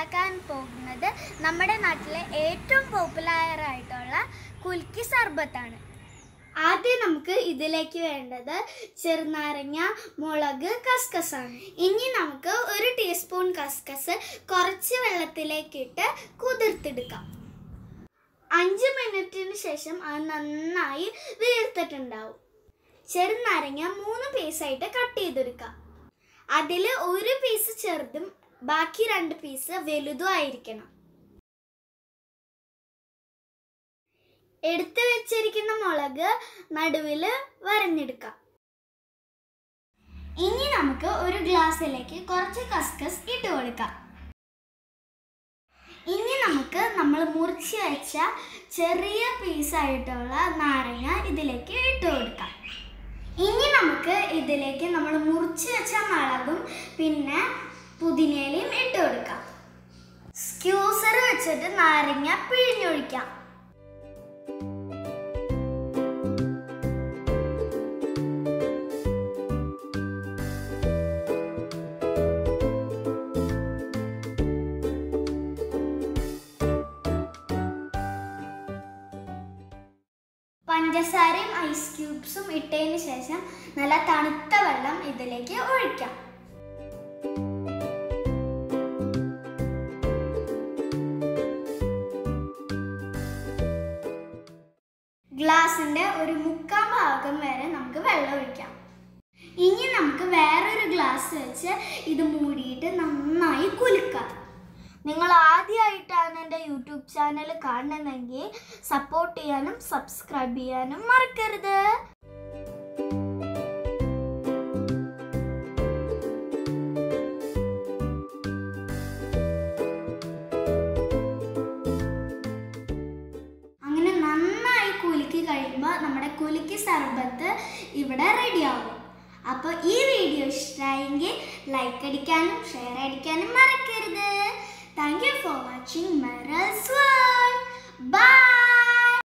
ഉണ്ടാക്കാൻ പോകുന്നത് നമ്മുടെ നാട്ടിലെ ഏറ്റവും പോപ്പുലർ ആയിട്ടുള്ള കുൽക്കി സർബത്താണ് ആദ്യം നമുക്ക് ഇതിലേക്ക് വേണ്ടത് ചെറുനാരങ്ങ മുളക് കസ്കസാണ് ഇനി നമുക്ക് ഒരു ടീസ്പൂൺ കസ്കസ് കുറച്ച് വെള്ളത്തിലേക്കിട്ട് കുതിർത്തെടുക്കാം അഞ്ച് മിനിറ്റിന് ശേഷം അത് നന്നായി വീർത്തിട്ടുണ്ടാവും ചെറുനാരങ്ങ മൂന്ന് പീസായിട്ട് കട്ട് ചെയ്തെടുക്കാം അതിൽ ഒരു പീസ് ചെറുതും ബാക്കി രണ്ട് പീസ് വലുതും ആയിരിക്കണം എടുത്തു വെച്ചിരിക്കുന്ന മുളക് നടുവിൽ വരഞ്ഞെടുക്കാം ഇനി നമുക്ക് ഒരു ഗ്ലാസ്സിലേക്ക് കുറച്ച് കസ്കസ് ഇട്ട് കൊടുക്കാം ഇനി നമുക്ക് നമ്മൾ മുറിച്ച് വെച്ച ചെറിയ പീസായിട്ടുള്ള നാരങ്ങ ഇതിലേക്ക് ഇട്ട് കൊടുക്കാം ഇനി നമുക്ക് ഇതിലേക്ക് നമ്മൾ മുറിച്ച് വെച്ച മുളകും പിന്നെ പുതിനയിലയും ഇട്ട് കൊടുക്കാം സ്ക്യൂസർ വെച്ചിട്ട് നാരങ്ങ പിഴിഞ്ഞൊഴിക്കാം പഞ്ചസാരയും ഐസ് ക്യൂബ്സും ഇട്ടതിന് ശേഷം നല്ല തണുത്ത വെള്ളം ഇതിലേക്ക് ഒഴിക്കാം ഗ്ലാസിന്റെ ഒരു മുക്കാൽ ഭാഗം വരെ നമുക്ക് വെള്ളം ഒഴിക്കാം ഇനി നമുക്ക് വേറൊരു ഗ്ലാസ് വെച്ച് ഇത് മൂടിയിട്ട് നന്നായി കുലുക്കാം നിങ്ങൾ ആദ്യമായിട്ടാണ് എൻ്റെ യൂട്യൂബ് ചാനൽ കാണുന്നതെങ്കിൽ സപ്പോർട്ട് ചെയ്യാനും സബ്സ്ക്രൈബ് ചെയ്യാനും മറക്കരുത് അങ്ങനെ നന്നായി കുലുക്കി കഴിയുമ്പോൾ നമ്മുടെ കുലുക്കി സർബത്ത് ഇവിടെ റെഡിയാവും അപ്പോൾ ഈ വീഡിയോ ഇഷ്ടമായെങ്കിൽ ലൈക്ക് അടിക്കാനും ഷെയർ അടിക്കാനും മറക്കരുത് താങ്ക് യു ഫോർ വാച്ചിങ് മറൽസ് വേൾഡ് ബൈ